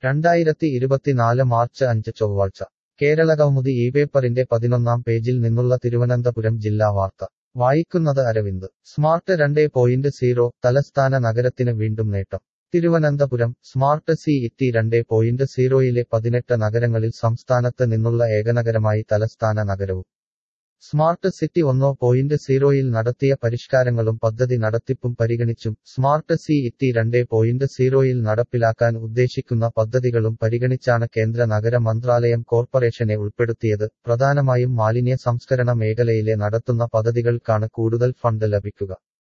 രണ്ടായിരത്തി ഇരുപത്തിനാല് മാർച്ച് അഞ്ച് ചൊവ്വാഴ്ച കേരളകൗമുദി ഈ പേപ്പറിന്റെ പതിനൊന്നാം പേജിൽ നിന്നുള്ള തിരുവനന്തപുരം ജില്ലാ വാർത്ത വായിക്കുന്നത് അരവിന്ദ് സ്മാർട്ട് രണ്ടേ പോയിന്റ് സീറോ തലസ്ഥാന നഗരത്തിന് വീണ്ടും നേട്ടം തിരുവനന്തപുരം സ്മാർട്ട് സി ഇറ്റി രണ്ടേ പോയിന്റ് സീറോയിലെ പതിനെട്ട് നഗരങ്ങളിൽ സംസ്ഥാനത്ത് നിന്നുള്ള ഏകനഗരമായി തലസ്ഥാന നഗരവും സ്മാർട്ട് സിറ്റി ഒന്നോ പോയിന്റ് സീറോയിൽ നടത്തിയ പരിഷ്കാരങ്ങളും പദ്ധതി നടത്തിപ്പും പരിഗണിച്ചും സ്മാർട്ട് സി ഇറ്റി രണ്ടേ പോയിന്റ് സീറോയിൽ നടപ്പിലാക്കാൻ ഉദ്ദേശിക്കുന്ന പദ്ധതികളും പരിഗണിച്ചാണ് കേന്ദ്ര നഗര മന്ത്രാലയം കോർപ്പറേഷനെ ഉൾപ്പെടുത്തിയത് പ്രധാനമായും മാലിന്യ സംസ്കരണ മേഖലയിലെ നടത്തുന്ന പദ്ധതികൾക്കാണ് കൂടുതൽ ഫണ്ട് ലഭിക്കുക